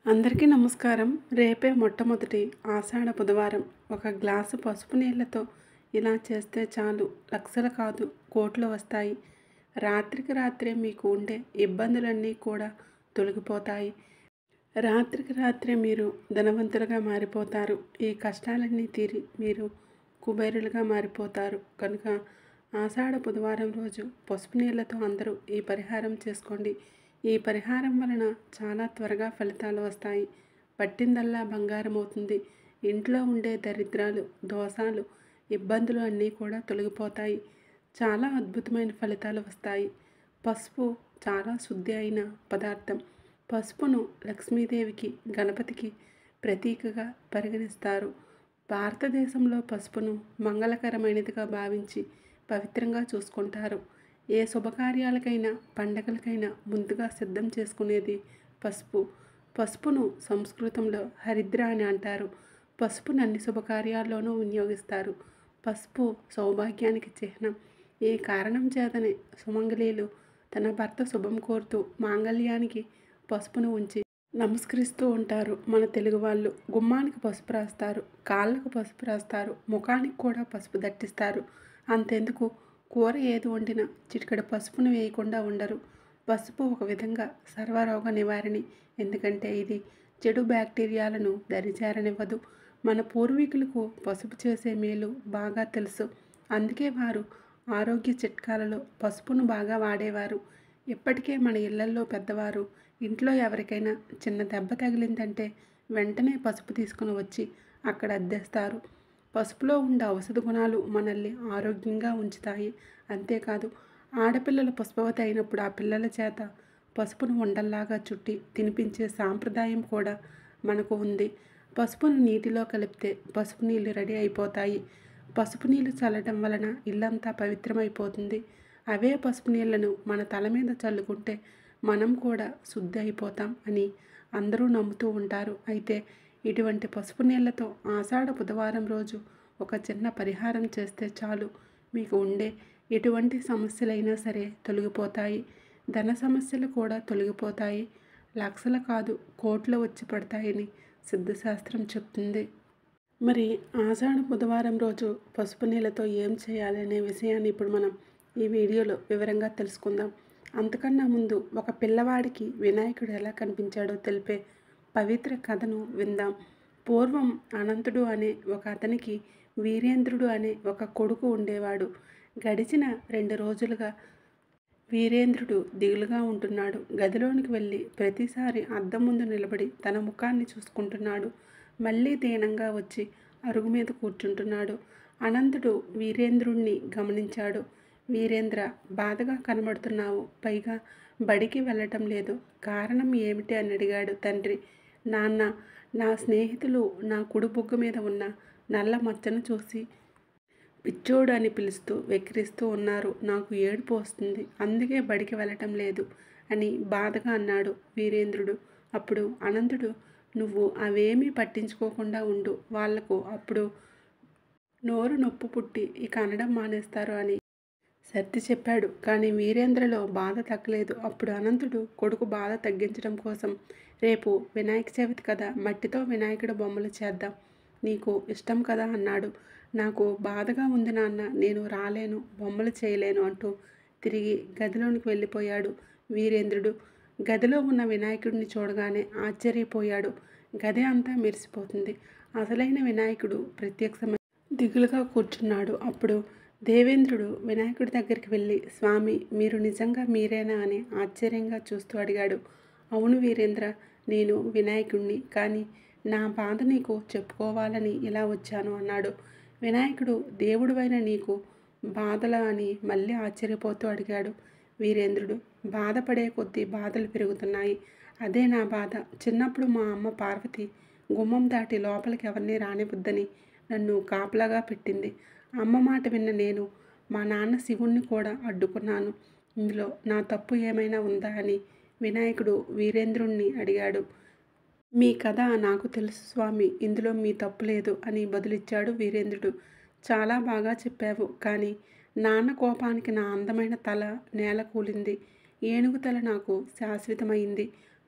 అందరికీ నమస్కారం రేపే మొట్టమొదటి ఆషాఢ బుధవారం ఒక గ్లాసు పసుపు నీళ్ళతో ఇలా చేస్తే చాలు లక్షలు కాదు కోట్లు వస్తాయి రాత్రికి రాత్రే మీకు ఉండే ఇబ్బందులన్నీ కూడా తొలగిపోతాయి రాత్రికి రాత్రే మీరు ధనవంతులుగా మారిపోతారు ఈ కష్టాలన్నీ తీరి మీరు కుబేరులుగా మారిపోతారు కనుక ఆషాఢ బుధవారం రోజు పసుపు నీళ్ళతో అందరూ ఈ పరిహారం చేసుకోండి ఈ పరిహారం వలన చాలా త్వరగా ఫలితాలు వస్తాయి పట్టిందల్లా బంగారం అవుతుంది ఇంట్లో ఉండే దరిద్రాలు దోషాలు ఇబ్బందులు అన్నీ కూడా తొలగిపోతాయి చాలా అద్భుతమైన ఫలితాలు వస్తాయి పసుపు చాలా శుద్ధి అయిన పదార్థం పసుపును లక్ష్మీదేవికి గణపతికి ప్రతీకగా పరిగణిస్తారు భారతదేశంలో పసుపును మంగళకరమైనదిగా భావించి పవిత్రంగా చూసుకుంటారు ఏ శుభకార్యాలకైనా పండగలకైనా ముందుగా సిద్ధం చేసుకునేది పసుపు పసుపును సంస్కృతంలో హరిద్ర అని అంటారు పసుపును అన్ని శుభకార్యాల్లోనూ వినియోగిస్తారు పసుపు సౌభాగ్యానికి చిహ్నం ఈ కారణం చేతనే సుమంగళీలు తన భర్త శుభం కోరుతూ మాంగళ్యానికి పసుపును ఉంచి నమస్కరిస్తూ ఉంటారు మన తెలుగు వాళ్ళు గుమ్మానికి పసుపు రాస్తారు కాళ్ళకు పసుపు రాస్తారు ముఖానికి కూడా పసుపు దట్టిస్తారు అంతెందుకు కూర ఏది వండినా చిటికెడు పసుపును వేయకుండా ఉండరు పసుపు ఒక విధంగా సర్వరోగ నివారణి ఎందుకంటే ఇది చెడు బ్యాక్టీరియాలను దరిచేరనివ్వదు మన పూర్వీకులకు పసుపు చేసే మేలు బాగా తెలుసు అందుకే వారు ఆరోగ్య చిట్కాలలో పసుపును బాగా వాడేవారు ఇప్పటికే మన ఇళ్లల్లో పెద్దవారు ఇంట్లో ఎవరికైనా చిన్న దెబ్బ తగిలిందంటే వెంటనే పసుపు తీసుకుని వచ్చి అక్కడ అద్దేస్తారు పసుపులో ఉండే ఔషధ గుణాలు మనల్ని ఆరోగ్యంగా ఉంచుతాయి అంతేకాదు ఆడపిల్లలు పుష్పవతి అయినప్పుడు ఆ పిల్లల చేత పసుపును ఉండల్లాగా చుట్టి తినిపించే సాంప్రదాయం కూడా మనకు ఉంది పసుపును నీటిలో కలిపితే పసుపు నీళ్ళు రెడీ అయిపోతాయి పసుపు నీళ్ళు చల్లడం వలన ఇల్లంతా పవిత్రమైపోతుంది అవే పసుపు నీళ్లను మన తల మీద చల్లుకుంటే మనం కూడా శుద్ధి అయిపోతాం అని అందరూ నమ్ముతూ ఉంటారు అయితే ఇటువంటి పసుపు నీళ్లతో ఆషాఢ బుధవారం రోజు ఒక చిన్న పరిహారం చేస్తే చాలు మీకు ఉండే ఎటువంటి సమస్యలైనా సరే తొలగిపోతాయి ధన సమస్యలు కూడా తొలగిపోతాయి లక్షల కాదు కోట్లు వచ్చి పడతాయని సిద్ధశాస్త్రం చెప్తుంది మరి ఆషాఢ బుధవారం రోజు పసుపు నీళ్ళతో ఏం చేయాలి అనే విషయాన్ని ఇప్పుడు మనం ఈ వీడియోలో వివరంగా తెలుసుకుందాం అంతకన్నా ముందు ఒక పిల్లవాడికి వినాయకుడు ఎలా కనిపించాడో తెలిపే పవిత్ర కథను విందాం పూర్వం అనంతుడు అనే ఒక అతనికి వీరేంద్రుడు అనే ఒక కొడుకు ఉండేవాడు గడిచిన రెండు రోజులుగా వీరేంద్రుడు దిగులుగా ఉంటున్నాడు గదిలోనికి వెళ్ళి ప్రతిసారి అద్దం ముందు నిలబడి తన ముఖాన్ని చూసుకుంటున్నాడు మళ్ళీ దీనంగా వచ్చి అరుగు మీద కూర్చుంటున్నాడు అనంతుడు వీరేంద్రుణ్ణి గమనించాడు వీరేంద్ర బాధగా కనబడుతున్నావు పైగా బడికి వెళ్ళటం లేదు కారణం ఏమిటి అని అడిగాడు తండ్రి నాన్న నా స్నేహితులు నా కుడి బుగ్గ మీద ఉన్న నల్ల మచ్చను చూసి పిచ్చోడు అని పిలుస్తూ వెక్కిరిస్తూ ఉన్నారు నాకు ఏడుపు వస్తుంది అందుకే బడికి వెళ్ళటం లేదు అని బాధగా అన్నాడు వీరేంద్రుడు అప్పుడు అనంతుడు నువ్వు అవేమీ పట్టించుకోకుండా ఉండు వాళ్లకు అప్పుడు నోరు నొప్పు పుట్టి ఇక అనడం మానేస్తారు అని సర్ది చెప్పాడు కానీ వీరేంద్రలో బాధ తగ్గలేదు అప్పుడు అనంతుడు కొడుకు బాధ తగ్గించడం కోసం రేపు వినాయక చవితి కదా మట్టితో వినాయకుడు బొమ్మలు చేద్దాం నీకు ఇష్టం కదా అన్నాడు నాకు బాధగా ఉంది నాన్న నేను రాలేను బొమ్మలు చేయలేను అంటూ తిరిగి గదిలోనికి వెళ్ళిపోయాడు వీరేంద్రుడు గదిలో ఉన్న వినాయకుడిని చూడగానే ఆశ్చర్యపోయాడు గది అంతా మెరిసిపోతుంది అసలైన వినాయకుడు ప్రత్యక్షమై దిగులుగా కూర్చున్నాడు అప్పుడు దేవేంద్రుడు వినాయకుడి దగ్గరికి వెళ్ళి స్వామి మీరు నిజంగా మీరేనా అని ఆశ్చర్యంగా చూస్తూ అడిగాడు అవును వీరేంద్ర నేను వినాయకుడిని కానీ నా బాధ నీకు చెప్పుకోవాలని ఇలా వచ్చాను అన్నాడు వినాయకుడు దేవుడువైన నీకు బాధల అని మళ్ళీ ఆశ్చర్యపోతూ అడిగాడు వీరేంద్రుడు బాధపడే కొద్దీ బాధలు పెరుగుతున్నాయి అదే నా బాధ చిన్నప్పుడు మా అమ్మ పార్వతి గుమ్మం దాటి లోపలికి ఎవరిని రానివద్దని నన్ను కాపలాగా పెట్టింది అమ్మ మాట విన్న నేను మా నాన్న శివుణ్ణి కూడా అడ్డుకున్నాను ఇందులో నా తప్పు ఏమైనా ఉందా అని వినాయకుడు వీరేంద్రుణ్ణి అడిగాడు మీ కథ నాకు తెలుసు స్వామి ఇందులో మీ తప్పు లేదు అని బదులిచ్చాడు వీరేంద్రుడు చాలా బాగా చెప్పావు కానీ నాన్న కోపానికి నా అందమైన తల నేల కూలింది ఏనుగు తల నాకు శాశ్వతమైంది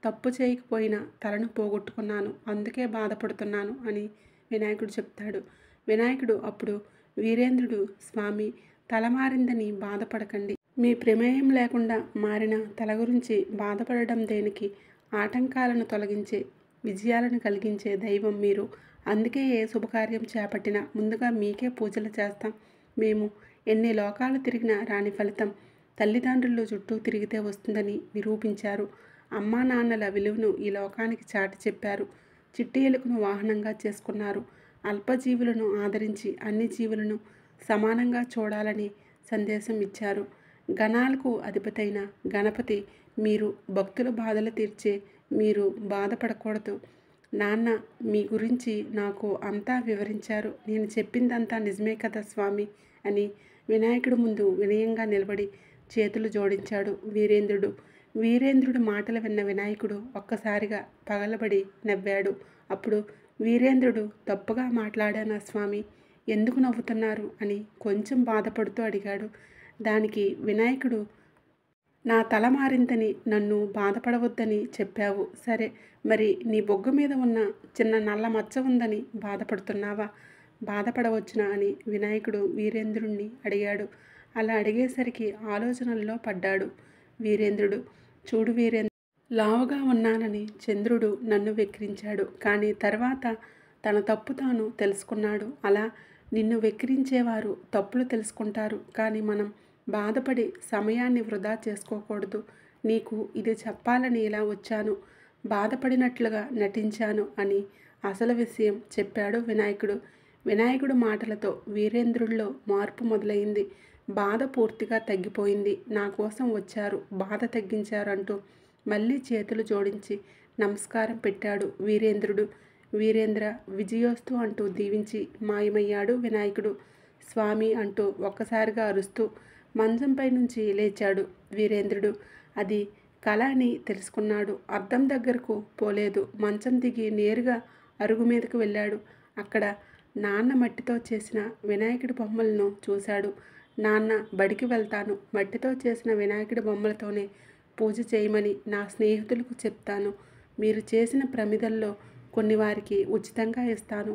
తప్పు చేయకపోయినా తలను పోగొట్టుకున్నాను అందుకే బాధపడుతున్నాను అని వినాయకుడు చెప్తాడు వినాయకుడు అప్పుడు వీరేంద్రుడు స్వామి తల మారిందని బాధపడకండి మీ ప్రమేయం లేకుండా మారిన తల గురించి బాధపడడం దేనికి ఆటంకాలను తొలగించే విజయాలను కలిగించే దైవం మీరు అందుకే ఏ శుభకార్యం చేపట్టినా ముందుగా మీకే పూజలు చేస్తాం మేము ఎన్ని లోకాలు తిరిగినా రాని ఫలితం తల్లిదండ్రులు చుట్టూ తిరిగితే వస్తుందని నిరూపించారు అమ్మా నాన్నల విలువను ఈ లోకానికి చాటి చెప్పారు చిట్టి ఎలుకను వాహనంగా చేసుకున్నారు అల్పజీవులను ఆదరించి అన్ని జీవులను సమానంగా చూడాలని సందేశం ఇచ్చారు గణాలకు అధిపతైన గణపతి మీరు భక్తుల బాధలు తీర్చే మీరు బాధపడకూడదు నాన్న మీ గురించి నాకు అంతా వివరించారు నేను చెప్పిందంతా నిజమే కదా స్వామి అని వినాయకుడి ముందు వినయంగా నిలబడి చేతులు జోడించాడు వీరేంద్రుడు వీరేంద్రుడి మాటలు విన్న వినాయకుడు ఒక్కసారిగా పగలబడి నవ్వాడు అప్పుడు వీరేంద్రుడు తప్పుగా మాట్లాడానా స్వామి ఎందుకు నవ్వుతున్నారు అని కొంచెం బాధపడుతూ అడిగాడు దానికి వినాయకుడు నా తల మారిందని నన్ను బాధపడవద్దని చెప్పావు సరే మరి నీ బొగ్గు మీద ఉన్న చిన్న నల్ల మచ్చ ఉందని బాధపడుతున్నావా బాధపడవచ్చునా అని వినాయకుడు వీరేంద్రుణ్ణి అడిగాడు అలా అడిగేసరికి ఆలోచనల్లో పడ్డాడు వీరేంద్రుడు చూడు వీరేంద్ర లావుగా ఉన్నానని చంద్రుడు నన్ను వెక్కిరించాడు కానీ తర్వాత తన తప్పు తాను తెలుసుకున్నాడు అలా నిన్ను వెక్కిరించేవారు తప్పులు తెలుసుకుంటారు కానీ మనం బాధపడి సమయాన్ని వృధా చేసుకోకూడదు నీకు ఇది చెప్పాలని ఇలా వచ్చాను బాధపడినట్లుగా నటించాను అని అసలు విషయం చెప్పాడు వినాయకుడు వినాయకుడు మాటలతో వీరేంద్రుల్లో మార్పు మొదలైంది బాధ పూర్తిగా తగ్గిపోయింది నా కోసం వచ్చారు బాధ తగ్గించారు అంటూ మళ్ళీ చేతులు జోడించి నమస్కారం పెట్టాడు వీరేంద్రుడు వీరేంద్ర విజయోస్తు అంటూ దీవించి మాయమయ్యాడు వినాయకుడు స్వామి అంటూ ఒక్కసారిగా అరుస్తూ మంచంపై నుంచి లేచాడు వీరేంద్రుడు అది కళ అని తెలుసుకున్నాడు అద్దం దగ్గరకు పోలేదు మంచం దిగి నేరుగా అరుగు మీదకు వెళ్ళాడు అక్కడ నాన్న మట్టితో చేసిన వినాయకుడి బొమ్మలను చూశాడు నాన్న బడికి వెళ్తాను మట్టితో చేసిన వినాయకుడి బొమ్మలతోనే పూజ చేయమని నా స్నేహితులకు చెప్తాను మీరు చేసిన ప్రమిదల్లో కొన్ని వారికి ఉచితంగా ఇస్తాను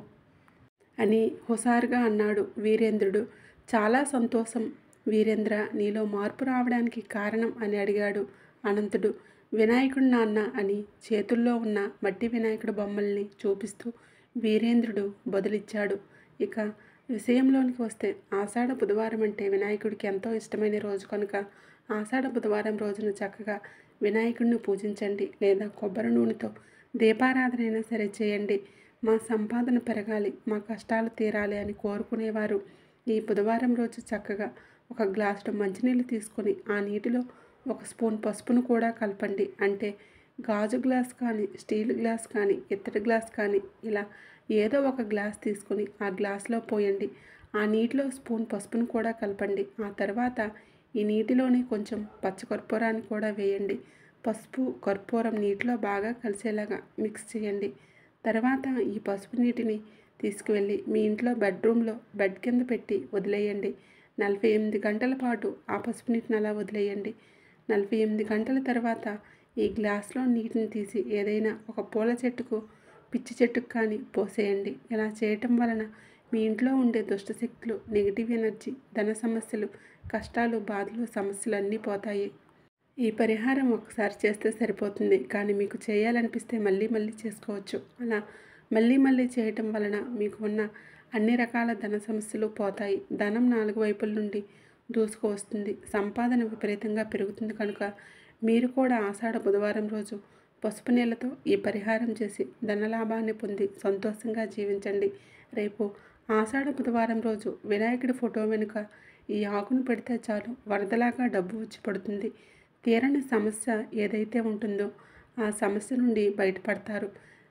అని హుషారుగా అన్నాడు వీరేంద్రుడు చాలా సంతోషం వీరేంద్ర నీలో మార్పు రావడానికి కారణం అని అడిగాడు అనంతుడు వినాయకుడు నాన్న అని చేతుల్లో ఉన్న మట్టి వినాయకుడు బొమ్మల్ని చూపిస్తూ వీరేంద్రుడు బదులిచ్చాడు ఇక విషయంలోనికి వస్తే ఆషాఢ బుధవారం అంటే వినాయకుడికి ఎంతో ఇష్టమైన రోజు కనుక ఆషాఢ బుధవారం రోజున చక్కగా వినాయకుడిని పూజించండి లేదా కొబ్బరి నూనెతో దీపారాధన అయినా సరే చేయండి మా సంపాదన పెరగాలి మా కష్టాలు తీరాలి అని కోరుకునేవారు ఈ బుధవారం రోజు చక్కగా ఒక గ్లాసులో మంచినీళ్ళు తీసుకొని ఆ నీటిలో ఒక స్పూన్ పసుపును కూడా కలపండి అంటే గాజు గ్లాస్ కానీ స్టీల్ గ్లాస్ కానీ ఇత్తడి గ్లాస్ కానీ ఇలా ఏదో ఒక గ్లాస్ తీసుకొని ఆ గ్లాస్లో పోయండి ఆ నీటిలో స్పూన్ పసుపును కూడా కలపండి ఆ తర్వాత ఈ నీటిలోనే కొంచెం పచ్చకర్పూరాన్ని కూడా వేయండి పసుపు కర్పూరం నీటిలో బాగా కలిసేలాగా మిక్స్ చేయండి తర్వాత ఈ పసుపు నీటిని తీసుకువెళ్ళి మీ ఇంట్లో బెడ్రూమ్లో బెడ్ కింద పెట్టి వదిలేయండి నలభై ఎనిమిది గంటల పాటు ఆ పసుపు నీటిని అలా వదిలేయండి నలభై ఎనిమిది గంటల తర్వాత ఈ గ్లాస్లో నీటిని తీసి ఏదైనా ఒక పూల చెట్టుకు పిచ్చి చెట్టుకు కానీ పోసేయండి ఇలా చేయటం వలన మీ ఇంట్లో ఉండే దుష్టశక్తులు నెగిటివ్ ఎనర్జీ ధన సమస్యలు కష్టాలు బాధలు సమస్యలు అన్నీ పోతాయి ఈ పరిహారం ఒకసారి చేస్తే సరిపోతుంది కానీ మీకు చేయాలనిపిస్తే మళ్ళీ మళ్ళీ చేసుకోవచ్చు అలా మళ్ళీ మళ్ళీ చేయటం వలన మీకు ఉన్న అన్ని రకాల ధన సమస్యలు పోతాయి ధనం నాలుగు వైపుల నుండి దూసుకు వస్తుంది సంపాదన విపరీతంగా పెరుగుతుంది కనుక మీరు కూడా ఆషాఢ బుధవారం రోజు పసుపు నీళ్ళతో ఈ పరిహారం చేసి ధనలాభాన్ని పొంది సంతోషంగా జీవించండి రేపు ఆషాఢ బుధవారం రోజు వినాయకుడి ఫోటో వెనుక ఈ ఆకును పెడితే చాలు వరదలాగా డబ్బు వచ్చి పడుతుంది తీరని సమస్య ఏదైతే ఉంటుందో ఆ సమస్య నుండి బయటపడతారు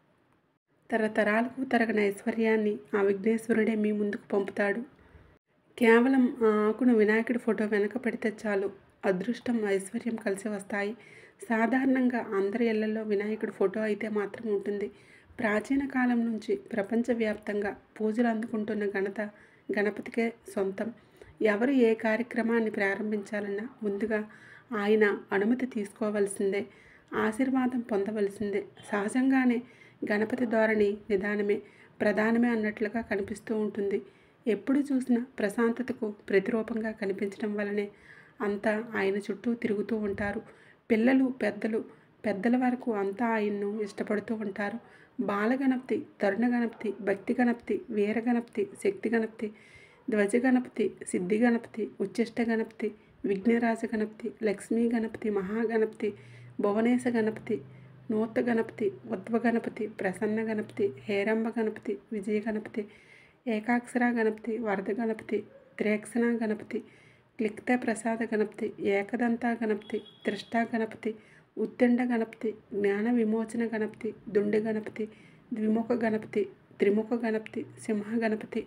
తరతరాలకు తరగని ఐశ్వర్యాన్ని ఆ విఘ్నేశ్వరుడే మీ ముందుకు పంపుతాడు కేవలం ఆ ఆకును వినాయకుడి ఫోటో వెనక పెడితే చాలు అదృష్టం ఐశ్వర్యం కలిసి వస్తాయి సాధారణంగా అందరి ఇళ్లలో వినాయకుడి ఫోటో అయితే మాత్రం ఉంటుంది ప్రాచీన కాలం నుంచి ప్రపంచవ్యాప్తంగా పూజలు అందుకుంటున్న ఘనత గణపతికే సొంతం ఎవరు ఏ కార్యక్రమాన్ని ప్రారంభించాలన్నా ముందుగా ఆయన అనుమతి తీసుకోవాల్సిందే ఆశీర్వాదం పొందవలసిందే సహజంగానే గణపతి ధోరణి నిదానమే ప్రధానమే అన్నట్లుగా కనిపిస్తూ ఉంటుంది ఎప్పుడు చూసినా ప్రశాంతతకు ప్రతిరూపంగా కనిపించడం వల్లనే అంతా ఆయన చుట్టూ తిరుగుతూ ఉంటారు పిల్లలు పెద్దలు పెద్దల వరకు అంతా ఆయన్ను ఇష్టపడుతూ ఉంటారు బాలగణపతి తరుణ గణపతి భక్తి గణపతి వీర గణపతి శక్తి గణపతి ధ్వజ గణపతి సిద్ధి గణపతి ఉచ్చిష్ట గణపతి విఘ్నరాజ గణపతి లక్ష్మీ గణపతి మహాగణపతి భువనేశ గణపతి నూత గణపతి ఉద్వ గణపతి ప్రసన్న గణపతి హేరంబ గణపతి విజయ గణపతి ఏకాక్షర గణపతి వరద గణపతి త్రేక్షణ గణపతి క్లిక్త ప్రసాద గణపతి ఏకదంత గణపతి త్రిష్టా గణపతి ఉత్తిండ గణపతి జ్ఞాన విమోచన గణపతి దుండి గణపతి ద్విముఖ గణపతి త్రిముఖ గణపతి సింహ గణపతి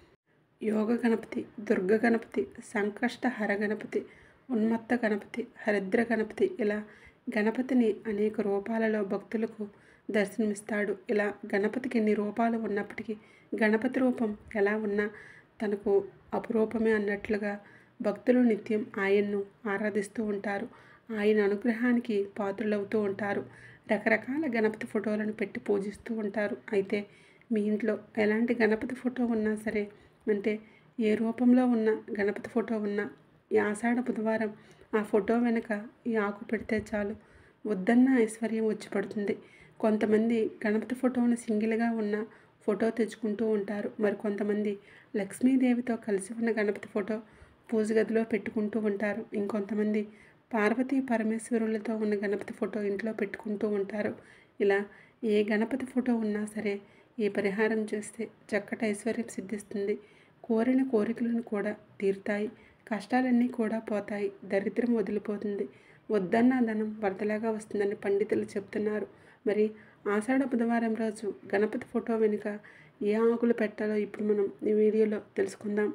యోగ గణపతి దుర్గ గణపతి సంకష్ట హర గణపతి ఉన్మత్త గణపతి హరిద్ర గణపతి ఇలా గణపతిని అనేక రూపాలలో భక్తులకు దర్శనమిస్తాడు ఇలా గణపతికి ఎన్ని రూపాలు ఉన్నప్పటికీ గణపతి రూపం ఎలా ఉన్నా తనకు అపురూపమే అన్నట్లుగా భక్తులు నిత్యం ఆయన్ను ఆరాధిస్తూ ఉంటారు ఆయన అనుగ్రహానికి పాత్రులవుతూ ఉంటారు రకరకాల గణపతి ఫోటోలను పెట్టి పూజిస్తూ ఉంటారు అయితే మీ ఇంట్లో ఎలాంటి గణపతి ఫోటో ఉన్నా సరే అంటే ఏ రూపంలో ఉన్న గణపతి ఫోటో ఉన్నా ఈ ఆషాఢ బుధవారం ఆ ఫోటో వెనుక ఈ ఆకు పెడితే చాలు వద్దన్న ఐశ్వర్యం వచ్చి పడుతుంది కొంతమంది గణపతి ఫోటోను సింగిల్గా ఉన్న ఫోటో తెచ్చుకుంటూ ఉంటారు మరి కొంతమంది లక్ష్మీదేవితో కలిసి ఉన్న గణపతి ఫోటో పూజ గదిలో పెట్టుకుంటూ ఉంటారు ఇంకొంతమంది పార్వతీ పరమేశ్వరులతో ఉన్న గణపతి ఫోటో ఇంట్లో పెట్టుకుంటూ ఉంటారు ఇలా ఏ గణపతి ఫోటో ఉన్నా సరే ఈ పరిహారం చేస్తే చక్కటి ఐశ్వర్యం సిద్ధిస్తుంది కోరిన కోరికలను కూడా తీరుతాయి కష్టాలన్నీ కూడా పోతాయి దరిద్రం వదిలిపోతుంది వద్దన్న ధనం వరదలాగా వస్తుందని పండితులు చెప్తున్నారు మరి ఆషాఢ బుధవారం రోజు గణపతి ఫోటో వెనుక ఏ ఆకులు పెట్టాలో ఇప్పుడు మనం ఈ వీడియోలో తెలుసుకుందాం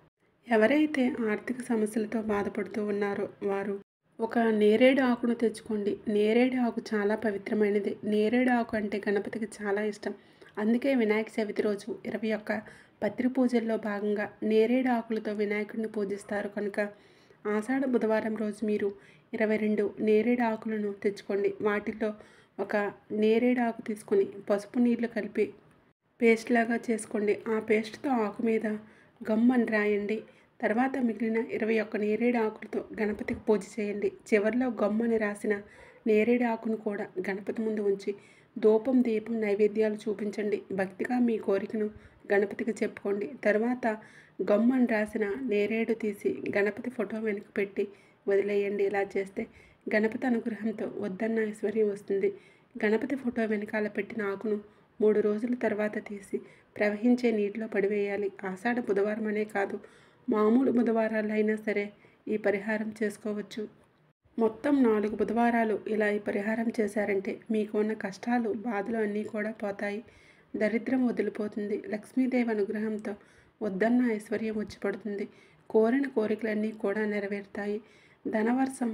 ఎవరైతే ఆర్థిక సమస్యలతో బాధపడుతూ ఉన్నారో వారు ఒక నేరేడు ఆకును తెచ్చుకోండి నేరేడు ఆకు చాలా పవిత్రమైనది నేరేడు ఆకు అంటే గణపతికి చాలా ఇష్టం అందుకే వినాయక చవితి రోజు ఇరవై ఒక్క పత్రి పూజల్లో భాగంగా నేరేడు ఆకులతో వినాయకుడిని పూజిస్తారు కనుక ఆషాఢ బుధవారం రోజు మీరు ఇరవై రెండు నేరేడు ఆకులను తెచ్చుకోండి వాటిలో ఒక నేరేడు ఆకు తీసుకొని పసుపు నీళ్లు కలిపి పేస్ట్ లాగా చేసుకోండి ఆ పేస్ట్తో ఆకు మీద గమ్మని రాయండి తర్వాత మిగిలిన ఇరవై ఒక్క నేరేడు ఆకులతో గణపతికి పూజ చేయండి చివరిలో గమ్మని రాసిన నేరేడు ఆకును కూడా గణపతి ముందు ఉంచి ధూపం దీపం నైవేద్యాలు చూపించండి భక్తిగా మీ కోరికను గణపతికి చెప్పుకోండి తర్వాత గమ్మని రాసిన నేరేడు తీసి గణపతి ఫోటో వెనుక పెట్టి వదిలేయండి ఇలా చేస్తే గణపతి అనుగ్రహంతో వద్దన్న ఐశ్వర్యం వస్తుంది గణపతి ఫోటో వెనకాల పెట్టిన ఆకును మూడు రోజుల తర్వాత తీసి ప్రవహించే నీటిలో పడివేయాలి ఆషాఢ బుధవారం అనే కాదు మామూలు బుధవారాలు అయినా సరే ఈ పరిహారం చేసుకోవచ్చు మొత్తం నాలుగు బుధవారాలు ఇలా ఈ పరిహారం చేశారంటే మీకు ఉన్న కష్టాలు బాధలు అన్నీ కూడా పోతాయి దరిద్రం వదిలిపోతుంది లక్ష్మీదేవి అనుగ్రహంతో వద్దన్న ఐశ్వర్యం వచ్చి పడుతుంది కోరిన కోరికలన్నీ కూడా నెరవేరుతాయి ధనవర్షం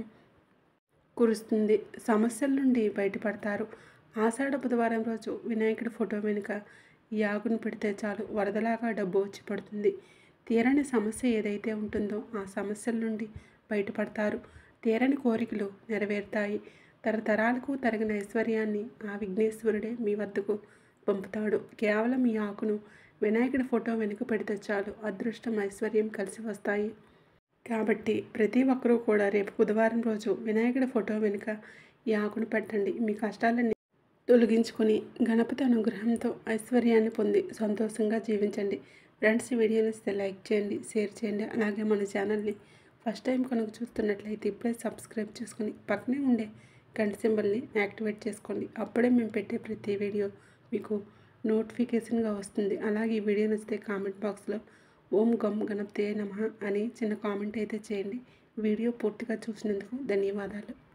కురుస్తుంది సమస్యల నుండి బయటపడతారు ఆషాఢ బుధవారం రోజు వినాయకుడి ఫోటో వెనుక ఈ ఆకును పెడితే చాలు వరదలాగా డబ్బు వచ్చి పడుతుంది తీరని సమస్య ఏదైతే ఉంటుందో ఆ సమస్యల నుండి బయటపడతారు తీరని కోరికలు నెరవేరుతాయి తరతరాలకు తరగిన ఐశ్వర్యాన్ని ఆ విఘ్నేశ్వరుడే మీ వద్దకు పంపుతాడు కేవలం ఈ ఆకును వినాయకుడి ఫోటో వెనుక పెడితే చాలు అదృష్టం ఐశ్వర్యం కలిసి వస్తాయి కాబట్టి ప్రతి ఒక్కరూ కూడా రేపు బుధవారం రోజు వినాయకుడి ఫోటో వెనుక ఈ ఆకును పెట్టండి మీ కష్టాలన్నీ తొలగించుకొని గణపతి అనుగ్రహంతో ఐశ్వర్యాన్ని పొంది సంతోషంగా జీవించండి ఫ్రెండ్స్ ఈ వీడియోని ఇస్తే లైక్ చేయండి షేర్ చేయండి అలాగే మన ఛానల్ని ఫస్ట్ టైం కనుక చూస్తున్నట్లయితే ఇప్పుడే సబ్స్క్రైబ్ చేసుకొని పక్కనే ఉండే గంట సింబల్ని యాక్టివేట్ చేసుకోండి అప్పుడే మేము పెట్టే ప్రతి వీడియో మీకు నోటిఫికేషన్గా వస్తుంది అలాగే ఈ వీడియో నచ్చితే కామెంట్ బాక్స్లో ఓం గమ్ గణపతే నమ అని చిన్న కామెంట్ అయితే చేయండి వీడియో పూర్తిగా చూసినందుకు ధన్యవాదాలు